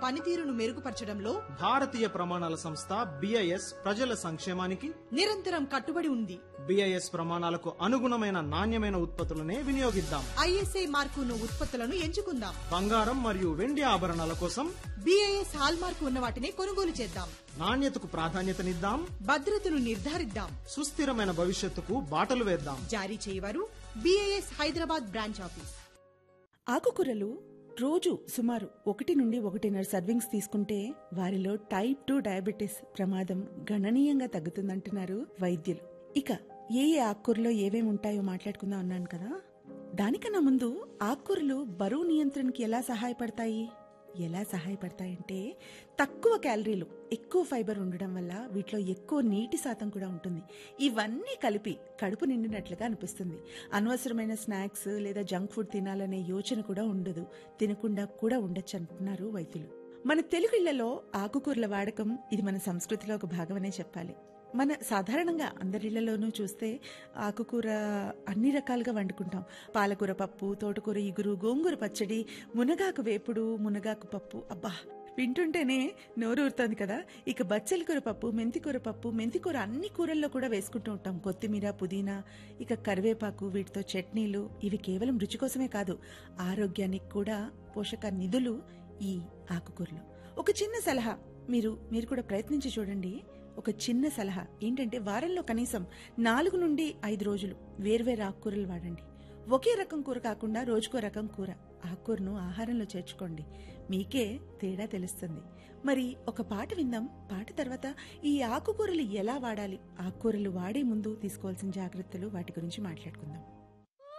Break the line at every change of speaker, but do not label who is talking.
పనితీరును మెరుగుపరచడంలో
భారతీయ ప్రమాణాల సంస్థ బిఐఎస్ ప్రజల సంక్షేమానికి
నిరంతరం కట్టుబడి ఉంది
బిఐఎస్ ప్రమాణాలకు అనుగుణమైన నాణ్యమైన ఉత్పత్తులనే వినియోగిద్దాం
ఐఎస్ఐ మార్కున్న ఉత్పత్తులను ఎంచుకుందాం
బంగారం మరియు వెండి ఆభరణాల కోసం
బిఐఎస్ హాల్ మార్కు ఉన్న వాటిని కొనుగోలు చేద్దాం
నాణ్యతకు ప్రాధాన్యతనిద్దాం
భద్రతను నిర్ధారిద్దాం
సుస్థిరమైన భవిష్యత్తుకు బాటలు వేద్దాం
జారీ చేయవారు బిఐఎస్ హైదరాబాద్ బ్రాంచ్ ఆఫీస్
ఆకుకూరలు రోజు సుమారు ఒకటి నుండి ఒకటిన్నర సర్వింగ్స్ తీసుకుంటే వారిలో టైప్ టూ డయాబెటీస్ ప్రమాదం గణనీయంగా తగ్గుతుందంటున్నారు వైద్యులు ఇక ఏ ఏ ఆకుకూరలో ఏమేమి ఉంటాయో మాట్లాడుకుందాం అన్నాను కదా దానికన్నా ముందు ఆకుకూరలు బరువు నియంత్రణకి ఎలా సహాయపడతాయి ఎలా సహాయపడతాయంటే తక్కువ క్యాలరీలు ఎక్కువ ఫైబర్ ఉండడం వల్ల వీటిలో ఎక్కువ నీటి శాతం కూడా ఉంటుంది ఇవన్నీ కలిపి కడుపు నిండినట్లుగా అనిపిస్తుంది అనవసరమైన స్నాక్స్ లేదా జంక్ ఫుడ్ తినాలనే యోచన కూడా ఉండదు తినకుండా కూడా ఉండొచ్చు అంటున్నారు వైద్యులు మన తెలుగు ఇళ్లలో ఆకుకూరల వాడకం ఇది మన సంస్కృతిలో ఒక భాగమనే చెప్పాలి మన సాధారణంగా అందరిళ్లలోనూ చూస్తే ఆకుకూర అన్ని రకాలుగా వండుకుంటాం పాలకూర పప్పు తోటకూర ఇగురు గోంగూర పచ్చడి మునగాకు వేపుడు మునగాకు పప్పు అబ్బా వింటుంటేనే నోరు ఊరుతోంది కదా ఇక బచ్చల కూర పప్పు మెంతికూర పప్పు మెంతికూర అన్ని కూరల్లో కూడా వేసుకుంటూ ఉంటాం కొత్తిమీర పుదీనా ఇక కరివేపాకు వీటితో చట్నీలు ఇవి కేవలం రుచి కోసమే కాదు ఆరోగ్యానికి కూడా పోషక నిధులు ఈ ఆకుకూరలు ఒక చిన్న సలహా మీరు మీరు కూడా ప్రయత్నించి చూడండి ఒక చిన్న సలహా ఏంటంటే వారంలో కనీసం నాలుగు నుండి ఐదు రోజులు వేర్వేరు ఆకుకూరలు వాడండి ఒకే రకం కూర కాకుండా రోజుకో రకం కూర ఆకుకూరను ఆహారంలో చేర్చుకోండి మీకే తేడా తెలుస్తుంది మరి ఒక పాట విందాం పాట తర్వాత ఈ ఆకుకూరలు ఎలా వాడాలి ఆకుకూరలు వాడే ముందు తీసుకోవాల్సిన జాగ్రత్తలు వాటి గురించి మాట్లాడుకుందాం